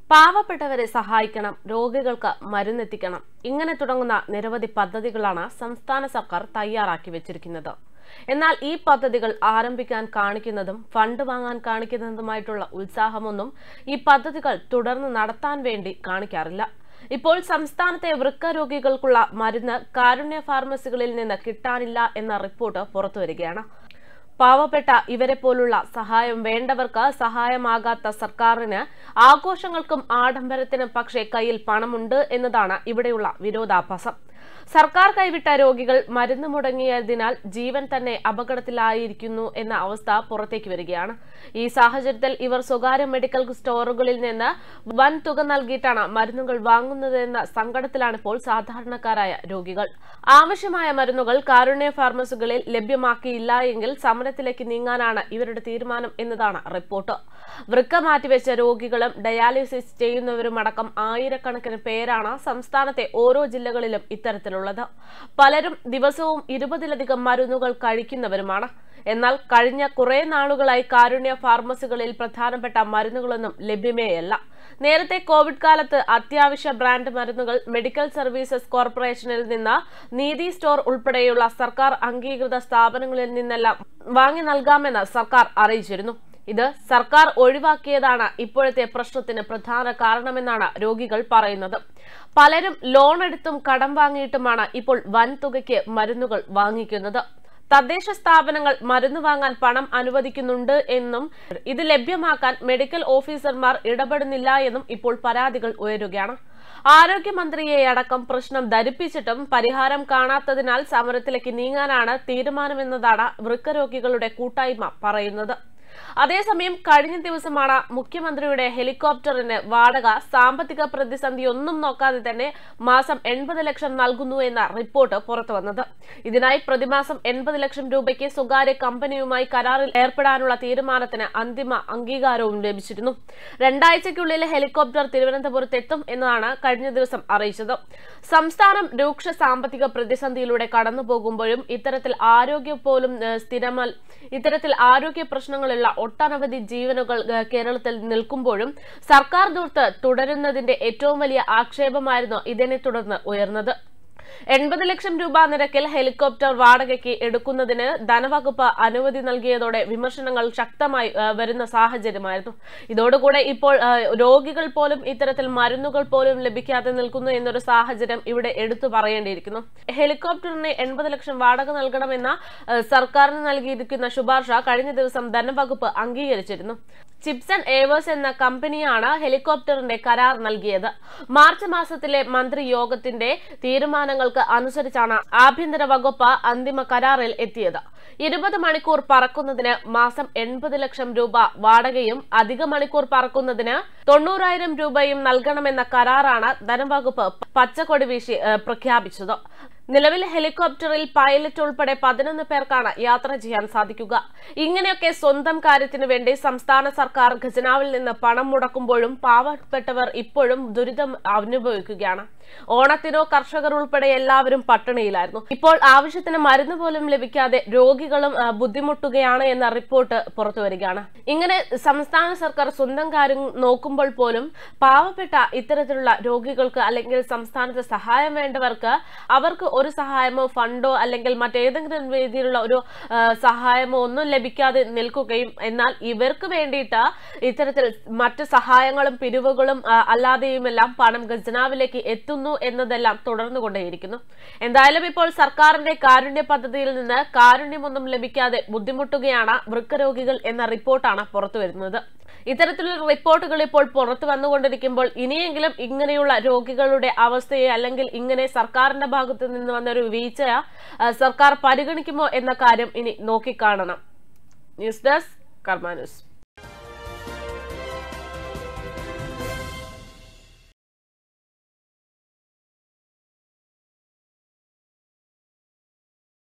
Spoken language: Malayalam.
പാവപ്പെട്ടവരെ സഹായിക്കണം രോഗികൾക്ക് മരുന്നെത്തിക്കണം ഇങ്ങനെ തുടങ്ങുന്ന നിരവധി പദ്ധതികളാണ് സംസ്ഥാന സർക്കാർ തയ്യാറാക്കി വെച്ചിരിക്കുന്നത് എന്നാൽ ഈ പദ്ധതികൾ ആരംഭിക്കാൻ കാണിക്കുന്നതും ഫണ്ട് വാങ്ങാൻ കാണിക്കുന്നതുമായിട്ടുള്ള ഉത്സാഹമൊന്നും ഈ പദ്ധതികൾ തുടർന്ന് നടത്താൻ വേണ്ടി കാണിക്കാറില്ല ഇപ്പോൾ സംസ്ഥാനത്തെ വൃക്ക രോഗികൾക്കുള്ള മരുന്ന് കാരുണ്യ ഫാർമസികളിൽ നിന്ന് കിട്ടാനില്ല എന്ന റിപ്പോർട്ട് പുറത്തുവരികയാണ് പാവപ്പെട്ട ഇവരെ പോലുള്ള സഹായം വേണ്ടവർക്ക് സഹായമാകാത്ത സർക്കാരിന് ആഘോഷങ്ങൾക്കും ആഡംബരത്തിനും പക്ഷേ കയ്യിൽ പണമുണ്ട് എന്നതാണ് ഇവിടെയുള്ള വിരോധാഭാസം സർക്കാർ കൈവിട്ട രോഗികൾ മരുന്ന് മുടങ്ങിയതിനാൽ ജീവൻ തന്നെ അപകടത്തിലായിരിക്കുന്നു എന്ന അവസ്ഥ പുറത്തേക്ക് വരികയാണ് ഈ സാഹചര്യത്തിൽ ഇവർ സ്വകാര്യ മെഡിക്കൽ സ്റ്റോറുകളിൽ നിന്ന് വൻ തുക നൽകിയിട്ടാണ് മരുന്നുകൾ വാങ്ങുന്നതെന്ന സങ്കടത്തിലാണ് ഇപ്പോൾ സാധാരണക്കാരായ രോഗികൾ ആവശ്യമായ മരുന്നുകൾ കാരുണ്യ ഫാർമസികളിൽ ലഭ്യമാക്കിയില്ല എങ്കിൽ സമരത്തിലേക്ക് നീങ്ങാനാണ് ഇവരുടെ തീരുമാനം എന്നതാണ് റിപ്പോർട്ട് വൃക്ക മാറ്റിവെച്ച രോഗികളും ഡയാലിസിസ് ചെയ്യുന്നവരുമടക്കം ആയിരക്കണക്കിന് പേരാണ് സംസ്ഥാനത്തെ ഓരോ ജില്ലകളിലും ഇത്തരത്തിലുള്ളത് പലരും ദിവസവും ഇരുപതിലധികം മരുന്നുകൾ കഴിക്കുന്നവരുമാണ് എന്നാൽ കഴിഞ്ഞ കുറെ നാളുകളായി കാരുണ്യ ഫാർമസികളിൽ പ്രധാനപ്പെട്ട മരുന്നുകളൊന്നും ലഭ്യമേയല്ല നേരത്തെ കോവിഡ് കാലത്ത് അത്യാവശ്യ ബ്രാൻഡ് മരുന്നുകൾ മെഡിക്കൽ സർവീസസ് കോർപ്പറേഷനിൽ നിന്ന് നീതി സ്റ്റോർ ഉൾപ്പെടെയുള്ള സർക്കാർ അംഗീകൃത സ്ഥാപനങ്ങളിൽ നിന്നെല്ലാം വാങ്ങി നൽകാമെന്ന് സർക്കാർ അറിയിച്ചിരുന്നു ഇത് സർക്കാർ ഒഴിവാക്കിയതാണ് ഇപ്പോഴത്തെ പ്രശ്നത്തിന് പ്രധാന കാരണമെന്നാണ് രോഗികൾ പറയുന്നത് പലരും ലോൺ എടുത്തും കടം വാങ്ങിയിട്ടുമാണ് ഇപ്പോൾ വൻതുകയ്ക്ക് മരുന്നുകൾ വാങ്ങിക്കുന്നത് തദ്ദേശ സ്ഥാപനങ്ങൾ മരുന്ന് വാങ്ങാൻ പണം അനുവദിക്കുന്നുണ്ട് എന്നും ഇത് ലഭ്യമാക്കാൻ മെഡിക്കൽ ഓഫീസർമാർ ഇടപെടുന്നില്ല എന്നും ഇപ്പോൾ പരാതികൾ ഉയരുകയാണ് ആരോഗ്യമന്ത്രിയെ അടക്കം പ്രശ്നം ധരിപ്പിച്ചിട്ടും പരിഹാരം കാണാത്തതിനാൽ സമരത്തിലേക്ക് നീങ്ങാനാണ് തീരുമാനമെന്നതാണ് വൃക്കരോഗികളുടെ കൂട്ടായ്മ പറയുന്നത് അതേസമയം കഴിഞ്ഞ ദിവസമാണ് മുഖ്യമന്ത്രിയുടെ ഹെലികോപ്റ്ററിന് വാടക സാമ്പത്തിക പ്രതിസന്ധി ഒന്നും നോക്കാതെ തന്നെ മാസം എൺപത് ലക്ഷം നൽകുന്നു എന്ന റിപ്പോർട്ട് പുറത്തുവന്നത് ഇതിനായി പ്രതിമാസം എൺപത് ലക്ഷം രൂപയ്ക്ക് സ്വകാര്യ കമ്പനിയുമായി കരാറിൽ ഏർപ്പെടാനുള്ള തീരുമാനത്തിന് അന്തിമ അംഗീകാരവും ലഭിച്ചിരുന്നു രണ്ടാഴ്ചയ്ക്കുള്ളിൽ ഹെലികോപ്റ്റർ തിരുവനന്തപുരത്ത് എത്തും എന്നതാണ് കഴിഞ്ഞ ദിവസം അറിയിച്ചത് സംസ്ഥാനം രൂക്ഷ സാമ്പത്തിക പ്രതിസന്ധിയിലൂടെ കടന്നുപോകുമ്പോഴും ഇത്തരത്തിൽ ആരോഗ്യം പോലും ഏഹ്, സ്ഥിരമൽ ഇത്തരത്തിൽ ആരോഗ്യ പ്രശ്നങ്ങളുള്ള ഒട്ടനവധി ജീവനുകൾ ഏഹ്, കേരളത്തിൽ നിൽക്കുമ്പോഴും സർക്കാർ ദൂർത്ത് തുടരുന്നതിന്റെ ഏറ്റവും വലിയ ആക്ഷേപമായിരുന്നു ഇതിനെ തുടർന്ന് ഉയർന്നത് എൺപത് ലക്ഷം രൂപ നിരക്കിൽ ഹെലികോപ്റ്റർ വാടകയ്ക്ക് എടുക്കുന്നതിന് ധനവകുപ്പ് അനുമതി നൽകിയതോടെ വിമർശനങ്ങൾ ശക്തമായി ആ, വരുന്ന സാഹചര്യമായിരുന്നു ഇതോടുകൂടെ ഇപ്പോൾ ആ, രോഗികൾ പോലും ഇത്തരത്തിൽ മരുന്നുകൾ പോലും ലഭിക്കാതെ നിൽക്കുന്നു എന്നൊരു സാഹചര്യം ഇവിടെ എടുത്തു പറയേണ്ടിയിരിക്കുന്നു ഹെലികോപ്റ്ററിന് എൺപത് ലക്ഷം വാടക നൽകണമെന്ന ആ, സർക്കാരിന് നൽകിയിരിക്കുന്ന ശുപാർശ കഴിഞ്ഞ ദിവസം ധനവകുപ്പ് അംഗീകരിച്ചിരുന്നു ചിപ്സൺ ഏവേഴ്സ് എന്ന കമ്പനിയാണ് ഹെലികോപ്റ്ററിന്റെ കരാർ നൽകിയത് മാർച്ച് മാസത്തിലെ മന്ത്രി യോഗത്തിന്റെ തീരുമാനങ്ങൾക്ക് അനുസരിച്ചാണ് ആഭ്യന്തര വകുപ്പ് അന്തിമ കരാറിൽ എത്തിയത് ഇരുപത് മണിക്കൂർ പറക്കുന്നതിന് മാസം എൺപത് ലക്ഷം രൂപ വാടകയും അധിക മണിക്കൂർ പറക്കുന്നതിന് തൊണ്ണൂറായിരം രൂപയും നൽകണമെന്ന കരാറാണ് ധനവകുപ്പ് പച്ചക്കൊടി വീശി ഏഹ്, പ്രഖ്യാപിച്ചത് നിലവിൽ ഹെലികോപ്റ്ററിൽ പൈലറ്റ് ഉൾപ്പെടെ പതിനൊന്ന് പേർക്കാണ് യാത്ര ചെയ്യാൻ സാധിക്കുക ഇങ്ങനെയൊക്കെ സ്വന്തം കാര്യത്തിനു വേണ്ടി സംസ്ഥാന സർക്കാർ ഖജനാവിൽ നിന്ന് പണം മുടക്കുമ്പോഴും പാവപ്പെട്ടവർ ഇപ്പോഴും ദുരിതം അനുഭവിക്കുകയാണ് ഓണത്തിനോ കർഷകർ ഉൾപ്പെടെ എല്ലാവരും പട്ടിണിയിലായിരുന്നു ഇപ്പോൾ ആവശ്യത്തിന് മരുന്ന് പോലും ലഭിക്കാതെ രോഗികളും ആ, ബുദ്ധിമുട്ടുകയാണ് എന്ന റിപ്പോർട്ട് പുറത്തു വരികയാണ് ഇങ്ങനെ സംസ്ഥാന സർക്കാർ സ്വന്തം കാര്യം നോക്കുമ്പോൾ പോലും പാവപ്പെട്ട ഇത്തരത്തിലുള്ള രോഗികൾക്ക് അല്ലെങ്കിൽ സംസ്ഥാനത്ത് സഹായം വേണ്ടവർക്ക് അവർക്ക് ഒരു സഹായമോ ഫണ്ടോ അല്ലെങ്കിൽ മറ്റേതെങ്കിലും രീതിയിലുള്ള ഒരു ആ, സഹായമോ ഒന്നും ലഭിക്കാതെ നിൽക്കുകയും എന്നാൽ ഇവർക്ക് വേണ്ടിയിട്ട് ഇത്തരത്തിൽ മറ്റ് സഹായങ്ങളും പിരിവുകളും ആ, അല്ലാതെയുമെല്ലാം പണം ഖജനാവിലേക്ക് എത്തുന്നു എന്നതെല്ലാം തുടർന്നുകൊണ്ടേയിരിക്കുന്നു എന്തായാലും ഇപ്പോൾ സർക്കാരിന്റെ കാരുണ്യ പദ്ധതിയിൽ നിന്ന് കാരുണ്യമൊന്നും ലഭിക്കാതെ ബുദ്ധിമുട്ടുകയാണ് വൃക്കരോഗികൾ എന്ന റിപ്പോർട്ടാണ് പുറത്തു വരുന്നത് ഇത്തരത്തിലുള്ള റിപ്പോർട്ടുകൾ ഇപ്പോൾ പുറത്തു വന്നുകൊണ്ടിരിക്കുമ്പോൾ ഇനിയെങ്കിലും ഇങ്ങനെയുള്ള രോഗികളുടെ അവസ്ഥയെ അല്ലെങ്കിൽ ഇങ്ങനെ സർക്കാരിന്റെ ഭാഗത്ത് നിന്ന് വന്നൊരു വീഴ്ച ആ, സർക്കാർ പരിഗണിക്കുമോ എന്ന കാര്യം ഇനി നോക്കിക്കാണണം ന്യൂസ് ഡെസ്ക് കർമാ ന്യൂസ്